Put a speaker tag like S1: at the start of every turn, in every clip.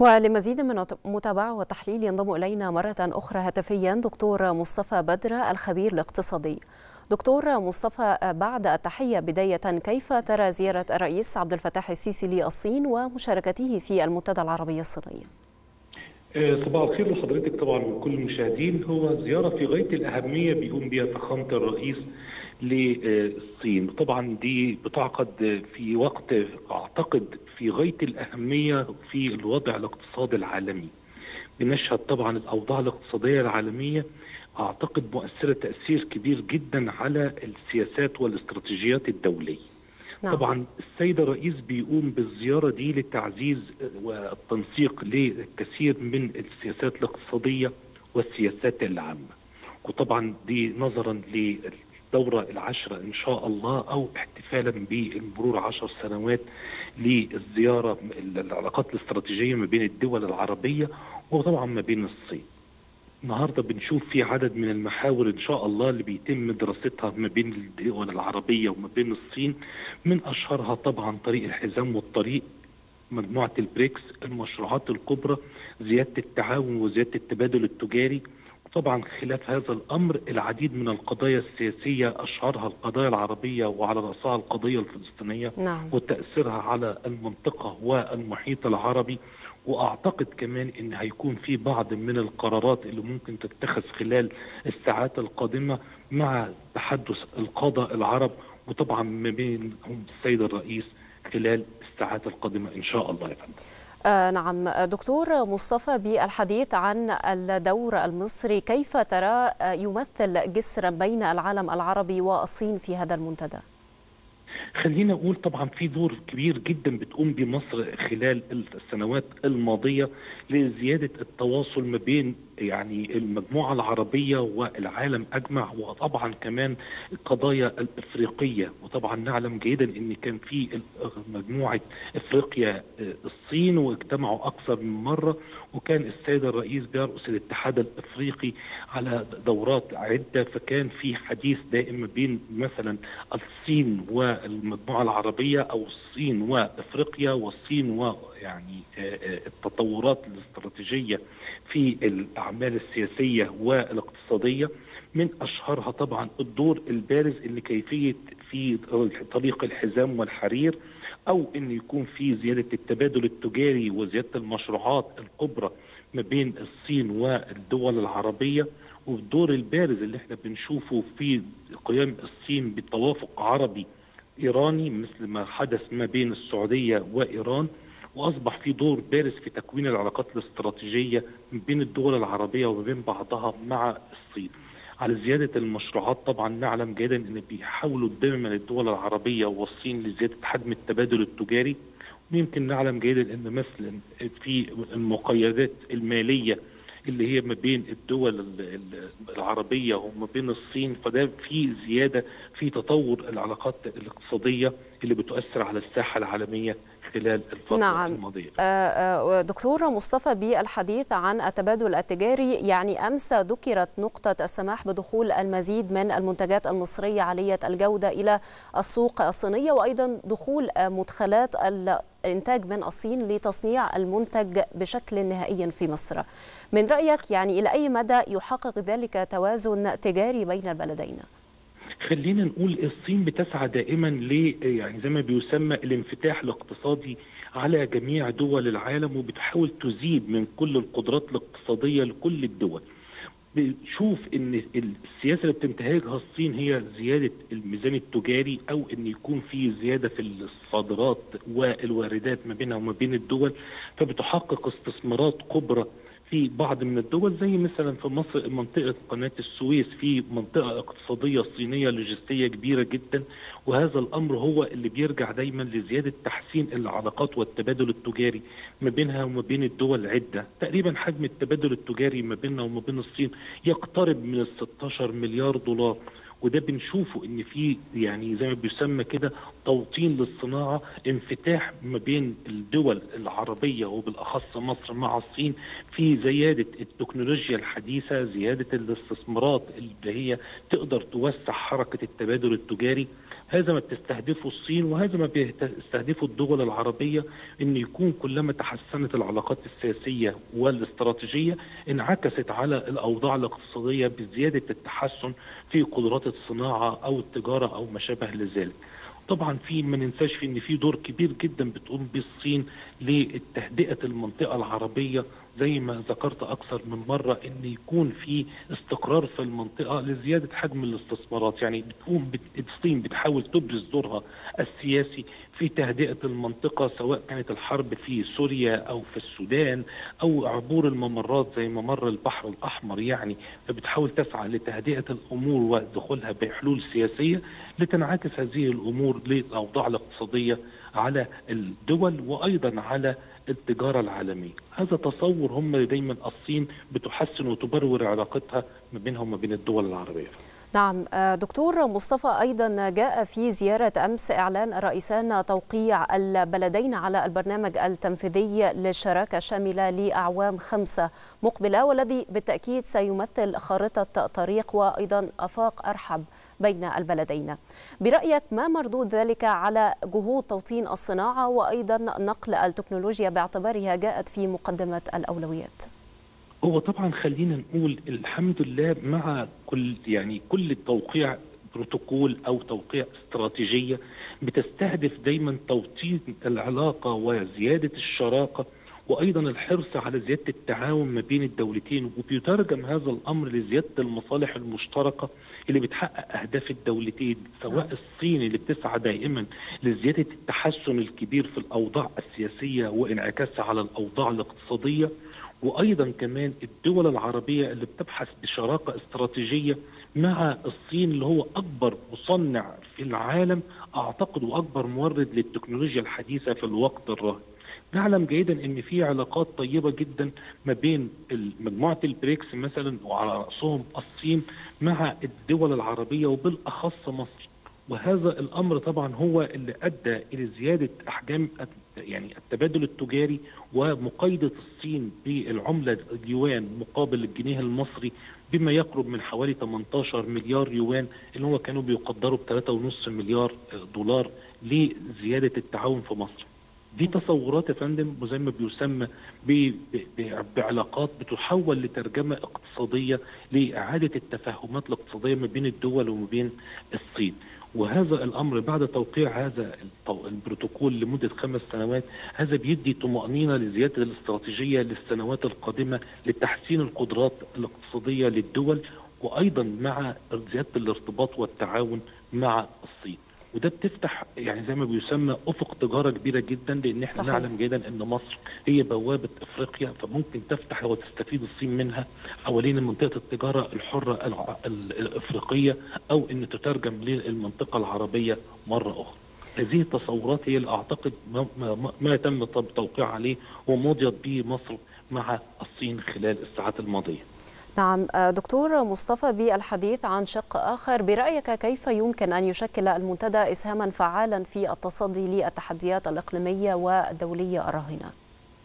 S1: ولمزيد من متابعة وتحليل ينضم إلينا مرة أخرى هاتفيا دكتور مصطفى بدر الخبير الاقتصادي دكتور مصطفى بعد التحية بداية كيف ترى زيارة الرئيس عبد الفتاح السيسي للصين ومشاركته في المنتدى العربي الصيني؟
S2: صباح الخير لحضرتك طبعا وكل المشاهدين هو زياره في غايه الاهميه بيقوم بها فخامه الرئيس للصين طبعا دي بتعقد في وقت اعتقد في غايه الاهميه في الوضع الاقتصادي العالمي بنشهد طبعا الاوضاع الاقتصاديه العالميه اعتقد مؤثره تاثير كبير جدا على السياسات والاستراتيجيات الدوليه نعم. طبعا السيد الرئيس بيقوم بالزياره دي لتعزيز والتنسيق لكثير من السياسات الاقتصاديه والسياسات العامه وطبعا دي نظرا للدوره العشره ان شاء الله او احتفالا بمرور عشر سنوات للزياره العلاقات الاستراتيجيه ما بين الدول العربيه وطبعا ما بين الصين النهارده بنشوف في عدد من المحاور ان شاء الله اللي بيتم دراستها ما بين الدول العربيه وما بين الصين من اشهرها طبعا طريق الحزام والطريق مجموعه البريكس المشروعات الكبرى زياده التعاون وزياده التبادل التجاري طبعا خلاف هذا الامر العديد من القضايا السياسيه اشهرها القضايا العربيه وعلى راسها القضيه الفلسطينيه
S1: نعم.
S2: وتاثيرها على المنطقه والمحيط العربي واعتقد كمان ان هيكون في بعض من القرارات اللي ممكن تتخذ خلال الساعات القادمه مع تحدث القاده العرب وطبعا ما بينهم السيد الرئيس خلال الساعات القادمه ان شاء الله يا فندم.
S1: آه نعم دكتور مصطفى بالحديث عن الدور المصري كيف ترى يمثل جسرا بين العالم العربي والصين في هذا المنتدى؟
S2: خلينا اقول طبعا في دور كبير جدا بتقوم بمصر خلال السنوات الماضيه لزياده التواصل ما بين يعني المجموعه العربيه والعالم اجمع وطبعا كمان القضايا الافريقيه وطبعا نعلم جيدا ان كان في مجموعه افريقيا الصين واجتمعوا اكثر من مره وكان السيد الرئيس بيرأس الاتحاد الافريقي على دورات عده فكان في حديث دائم بين مثلا الصين والمجموعه العربيه او الصين وافريقيا والصين ويعني التطورات الاستراتيجيه في الاعمال السياسيه والاقتصاديه من اشهرها طبعا الدور البارز اللي كيفيه في طريق الحزام والحرير او ان يكون في زياده التبادل التجاري وزياده المشروعات الكبرى ما بين الصين والدول العربيه والدور البارز اللي احنا بنشوفه في قيام الصين بتوافق عربي ايراني مثل ما حدث ما بين السعوديه وايران واصبح في دور بارز في تكوين العلاقات الاستراتيجيه بين الدول العربيه وبين بعضها مع الصين. على زياده المشروعات طبعا نعلم جيدا ان بيحاولوا دائما الدول العربيه والصين لزياده حجم التبادل التجاري ويمكن نعلم جيدا ان مثلا في المقيدات الماليه اللي هي ما بين الدول العربيه وما بين الصين فده في زياده في تطور العلاقات الاقتصاديه اللي بتؤثر على الساحه العالميه خلال الفتره
S1: نعم.
S2: الماضيه.
S1: دكتور مصطفى بالحديث عن التبادل التجاري يعني امس ذكرت نقطه السماح بدخول المزيد من المنتجات المصريه عاليه الجوده الى السوق الصينيه وايضا دخول مدخلات الانتاج من الصين لتصنيع المنتج بشكل نهائي في مصر. من رايك يعني الى اي مدى يحقق ذلك توازن تجاري بين البلدين؟
S2: خلينا نقول الصين بتسعى دائما ل يعني زي ما بيسمى الانفتاح الاقتصادي على جميع دول العالم وبتحاول تزيد من كل القدرات الاقتصاديه لكل الدول. بنشوف ان السياسه اللي بتنتهجها الصين هي زياده الميزان التجاري او ان يكون في زياده في الصادرات والواردات ما بينها وما بين الدول فبتحقق استثمارات كبرى في بعض من الدول زي مثلا في مصر منطقه قناه السويس في منطقه اقتصاديه صينيه لوجستيه كبيره جدا وهذا الامر هو اللي بيرجع دايما لزياده تحسين العلاقات والتبادل التجاري ما بينها وما بين الدول عده، تقريبا حجم التبادل التجاري ما بيننا وما بين الصين يقترب من ال 16 مليار دولار وده بنشوفه ان في يعني زي ما بيسمى كده توطين للصناعه انفتاح ما بين الدول العربيه وبالاخص مصر مع الصين في زياده التكنولوجيا الحديثه زياده الاستثمارات اللي هي تقدر توسع حركه التبادل التجاري هذا ما بتستهدفه الصين وهذا ما بيستهدفه الدول العربيه ان يكون كلما تحسنت العلاقات السياسيه والاستراتيجيه انعكست على الاوضاع الاقتصاديه بزياده التحسن في قدرات الصناعه او التجاره او ما شابه لذلك. طبعا في ما ننساش في ان في دور كبير جدا بتقوم به الصين لتهدئه المنطقه العربيه زي ما ذكرت اكثر من مره ان يكون في استقرار في المنطقه لزياده حجم الاستثمارات يعني بتقوم بت... الصين بتحاول تبرز دورها السياسي في تهدئه المنطقه سواء كانت الحرب في سوريا او في السودان او عبور الممرات زي ممر البحر الاحمر يعني فبتحاول تسعى لتهدئه الامور ودخولها بحلول سياسيه لتنعكس هذه الامور للاوضاع الاقتصاديه على الدول وايضا على التجارة العالمية هذا تصور هم دايما الصين بتحسن وتبرر علاقتها ما بينها وما بين الدول العربية
S1: نعم دكتور مصطفى أيضا جاء في زيارة أمس إعلان الرئيسان توقيع البلدين على البرنامج التنفيذي للشراكة الشاملة لأعوام خمسة مقبلة والذي بالتأكيد سيمثل خارطة طريق وأيضا أفاق أرحب بين البلدين برأيك ما مردود ذلك على جهود توطين الصناعة وأيضا نقل التكنولوجيا باعتبارها جاءت في مقدمة الأولويات؟
S2: هو طبعا خلينا نقول الحمد لله مع كل يعني كل توقيع بروتوكول او توقيع استراتيجيه بتستهدف دايما توطين العلاقه وزياده الشراكه وايضا الحرص على زياده التعاون ما بين الدولتين وبيترجم هذا الامر لزياده المصالح المشتركه اللي بتحقق اهداف الدولتين سواء الصين اللي بتسعى دائما لزياده التحسن الكبير في الاوضاع السياسيه وانعكاسها على الاوضاع الاقتصاديه وايضا كمان الدول العربيه اللي بتبحث بشراكه استراتيجيه مع الصين اللي هو اكبر مصنع في العالم اعتقد واكبر مورد للتكنولوجيا الحديثه في الوقت الراهن. نعلم جيدا ان في علاقات طيبه جدا ما بين مجموعه البريكس مثلا وعلى راسهم الصين مع الدول العربيه وبالاخص مصر. وهذا الامر طبعا هو اللي ادى الى زياده احجام يعني التبادل التجاري ومقايضه الصين بالعمله اليوان مقابل الجنيه المصري بما يقرب من حوالي 18 مليار يوان اللي هو كانوا بيقدروا ب 3.5 مليار دولار لزياده التعاون في مصر. دي تصورات يا فندم وزي ما بيسمى بعلاقات بتحول لترجمه اقتصاديه لاعاده التفاهمات الاقتصاديه ما بين الدول وما بين الصين. وهذا الامر بعد توقيع هذا البروتوكول لمده خمس سنوات هذا بيدي طمانينه لزياده الاستراتيجيه للسنوات القادمه لتحسين القدرات الاقتصاديه للدول وايضا مع زياده الارتباط والتعاون مع الصين. وده بتفتح يعني زي ما بيسمى افق تجاره كبيره جدا لان احنا صحيح. نعلم جيدا ان مصر هي بوابه افريقيا فممكن تفتح وتستفيد الصين منها حوالين منطقه التجاره الحره الافريقيه او ان تترجم للمنطقه العربيه مره اخرى. هذه التصورات هي اللي اعتقد ما, ما, ما تم التوقيع عليه ومضيت به مصر مع الصين خلال الساعات الماضيه.
S1: نعم دكتور مصطفى بالحديث عن شق آخر برأيك كيف يمكن أن يشكل المنتدى إسهاما فعالا في التصدي للتحديات الإقليمية والدولية الراهنة؟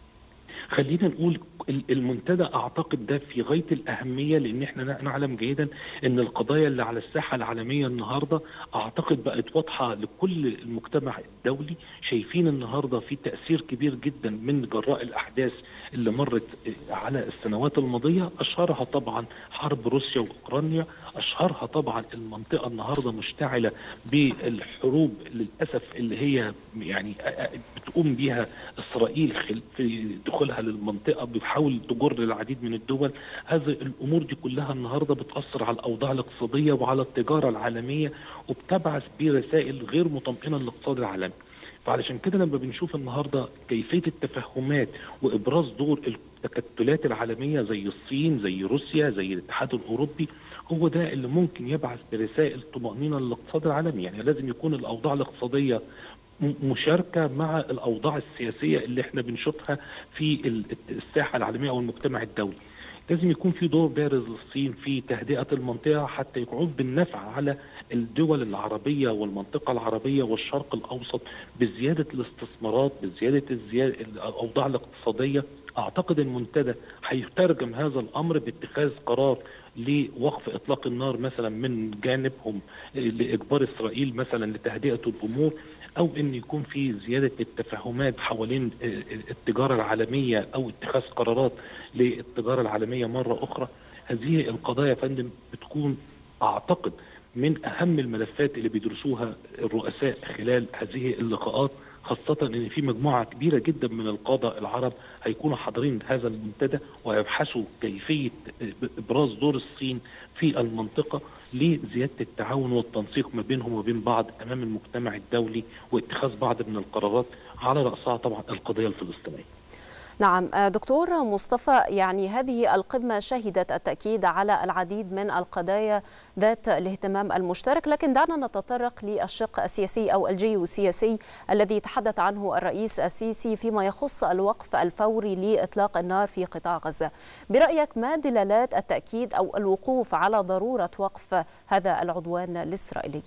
S2: خلينا نقول المنتدى اعتقد ده في غايه الاهميه لان احنا نعلم جيدا ان القضايا اللي على الساحه العالميه النهارده اعتقد بقت واضحه لكل المجتمع الدولي شايفين النهارده في تاثير كبير جدا من جراء الاحداث اللي مرت على السنوات الماضيه اشهرها طبعا حرب روسيا واوكرانيا اشهرها طبعا المنطقه النهارده مشتعله بالحروب للاسف اللي هي يعني بتقوم بها اسرائيل في دخولها للمنطقه بتحاول تجر العديد من الدول هذه الامور دي كلها النهارده بتاثر على الاوضاع الاقتصاديه وعلى التجاره العالميه وبتبعث برسائل غير مطمئنه للاقتصاد العالمي فعلشان كده لما بنشوف النهارده كيفيه التفهمات وابراز دور التكتلات العالميه زي الصين زي روسيا زي الاتحاد الاوروبي هو ده اللي ممكن يبعث برسائل طمانينه للاقتصاد العالمي يعني لازم يكون الاوضاع الاقتصاديه مشاركه مع الاوضاع السياسيه اللي احنا بنشوفها في الساحه العالميه او المجتمع الدولي. لازم يكون في دور بارز للصين في تهدئه المنطقه حتى يعود بالنفع على الدول العربيه والمنطقه العربيه والشرق الاوسط بزياده الاستثمارات بزياده الزيادة الاوضاع الاقتصاديه اعتقد المنتدى هيترجم هذا الامر باتخاذ قرار لوقف اطلاق النار مثلا من جانبهم لاجبار اسرائيل مثلا لتهدئه الامور او ان يكون في زياده التفاهمات حوالين التجاره العالميه او اتخاذ قرارات للتجاره العالميه مره اخرى هذه القضايا يا فندم بتكون اعتقد من اهم الملفات اللي بيدرسوها الرؤساء خلال هذه اللقاءات خاصة ان في مجموعة كبيرة جدا من القادة العرب هيكونوا حاضرين هذا المنتدى ويبحثوا كيفية ابراز دور الصين في المنطقة لزيادة التعاون والتنسيق ما بينهم وبين بعض امام المجتمع الدولي واتخاذ بعض من القرارات على رأسها طبعا القضية الفلسطينية.
S1: نعم دكتور مصطفى يعني هذه القمة شهدت التأكيد على العديد من القضايا ذات الاهتمام المشترك لكن دعنا نتطرق للشق السياسي أو الجيوسياسي الذي تحدث عنه الرئيس السيسي فيما يخص الوقف الفوري لإطلاق النار في قطاع غزة برأيك ما دلالات التأكيد أو الوقوف على ضرورة وقف هذا العدوان الإسرائيلي؟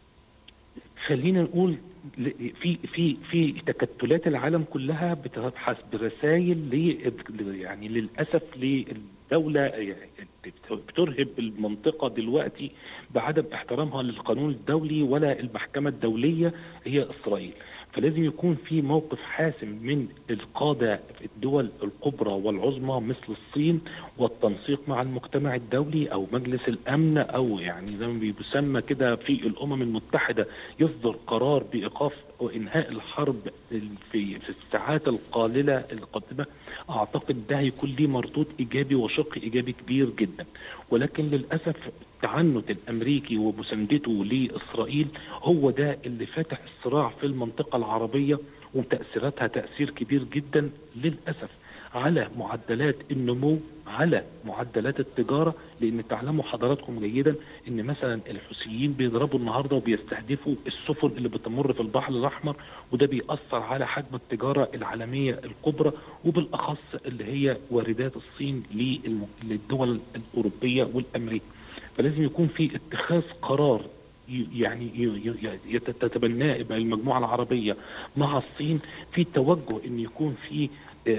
S2: خلينا نقول في في في تكتلات العالم كلها بتبحث برسائل ل يعني للاسف للدوله بترهب المنطقه دلوقتي بعدم احترامها للقانون الدولي ولا المحكمه الدوليه هي اسرائيل. فلازم يكون في موقف حاسم من القادة في الدول الكبرى والعظمى مثل الصين والتنسيق مع المجتمع الدولي أو مجلس الأمن أو يعني زي ما بيسمى كده في الأمم المتحدة يصدر قرار بإيقاف وإنهاء الحرب في في الساعات القليلة القادمة أعتقد ده هيكون ليه مردود إيجابي وشق إيجابي كبير جدا ولكن للأسف التعنت الامريكي ومساندته لاسرائيل هو ده اللي فاتح الصراع في المنطقه العربيه وتاثيراتها تاثير كبير جدا للاسف على معدلات النمو على معدلات التجاره لان تعلموا حضراتكم جيدا ان مثلا الحوثيين بيضربوا النهارده وبيستهدفوا السفن اللي بتمر في البحر الاحمر وده بيأثر على حجم التجاره العالميه الكبرى وبالاخص اللي هي واردات الصين للدول الاوروبيه والامريكيه. فلازم يكون في اتخاذ قرار يعني تتبناه المجموعه العربيه مع الصين في توجه ان يكون في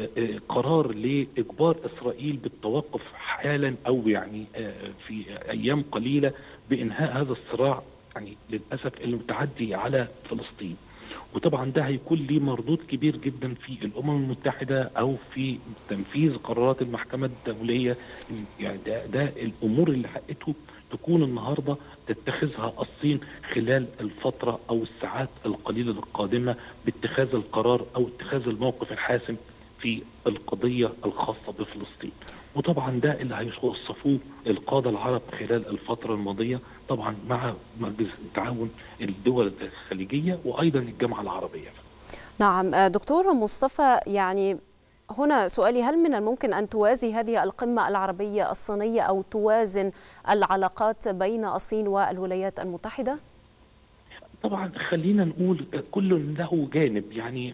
S2: قرار لاجبار اسرائيل بالتوقف حالا او يعني في ايام قليله بانهاء هذا الصراع يعني للاسف المتعدي على فلسطين. وطبعا ده هيكون ليه مردود كبير جدا في الامم المتحده او في تنفيذ قرارات المحكمه الدوليه يعني ده, ده الامور اللي حقته تكون النهارده تتخذها الصين خلال الفتره او الساعات القليله القادمه باتخاذ القرار او اتخاذ الموقف الحاسم في القضيه الخاصه بفلسطين. وطبعا ده اللي هيوصفوه القاده العرب خلال الفتره الماضيه طبعا مع مجلس تعاون الدول الخليجيه وايضا الجامعه العربيه.
S1: نعم دكتور مصطفى يعني هنا سؤالي هل من الممكن ان توازي هذه القمه العربيه الصينيه او توازن العلاقات بين الصين والولايات المتحده؟
S2: طبعا خلينا نقول كل له جانب يعني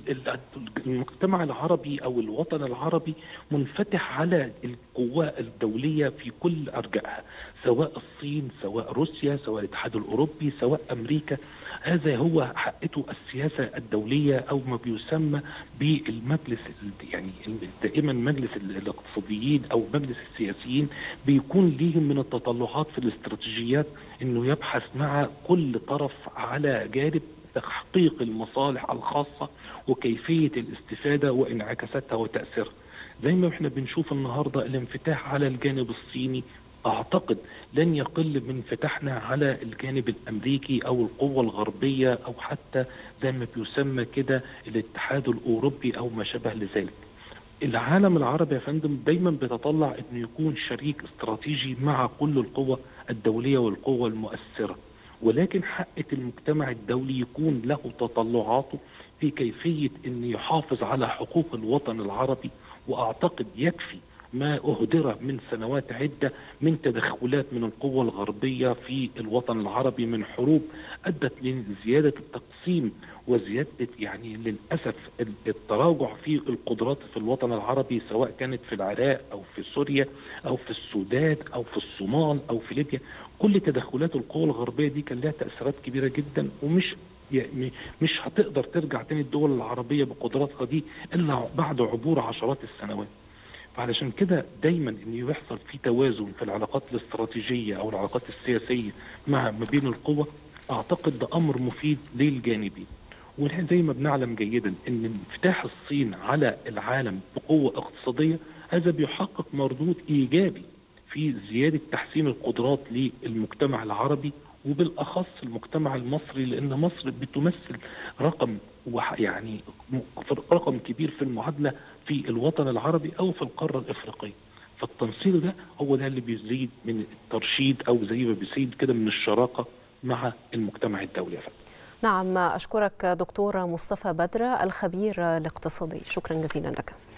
S2: المجتمع العربي او الوطن العربي منفتح على القوى الدوليه في كل ارجائها سواء الصين سواء روسيا سواء الاتحاد الاوروبي سواء امريكا هذا هو حقته السياسه الدوليه او ما بيسمى بالمجلس يعني دائما مجلس الاقتصاديين او مجلس السياسيين بيكون ليهم من التطلعات في الاستراتيجيات انه يبحث مع كل طرف على جانب تحقيق المصالح الخاصه وكيفيه الاستفاده وانعكاساتها وتاثيرها. زي ما احنا بنشوف النهارده الانفتاح على الجانب الصيني اعتقد لن يقل من فتحنا على الجانب الامريكي او القوه الغربيه او حتى زي ما بيسمى كده الاتحاد الاوروبي او ما شابه لذلك. العالم العربي يا فندم دايما بيتطلع انه يكون شريك استراتيجي مع كل القوى الدوليه والقوى المؤثره. ولكن حقة المجتمع الدولي يكون له تطلعاته في كيفية أن يحافظ على حقوق الوطن العربي وأعتقد يكفي ما أهدر من سنوات عدة من تدخلات من القوة الغربية في الوطن العربي من حروب أدت لزيادة التقسيم وزيادة يعني للأسف التراجع في القدرات في الوطن العربي سواء كانت في العراق أو في سوريا أو في السودان أو في الصومال أو في ليبيا كل تدخلات القوى الغربية دي كان لها تأثيرات كبيرة جدا ومش يعني مش هتقدر ترجع تاني الدول العربيه بقدراتها دي الا بعد عبور عشرات السنوات فعلشان كده دايما ان يحصل في توازن في العلاقات الاستراتيجيه او العلاقات السياسيه مع ما بين القوى اعتقد ده امر مفيد للجانبين ونحن زي ما بنعلم جيدا ان انفتاح الصين على العالم بقوه اقتصاديه هذا بيحقق مردود ايجابي في زياده تحسين القدرات للمجتمع العربي وبالاخص المجتمع المصري لان مصر بتمثل رقم يعني رقم كبير في المعادله في الوطن العربي او في القاره الافريقيه. فالتنسيق ده هو ده اللي بيزيد من الترشيد او زي ما بيزيد كده من الشراكه مع المجتمع الدولي يا فندم.
S1: نعم أشكرك دكتور مصطفى بدر الخبير الاقتصادي شكرا جزيلا لك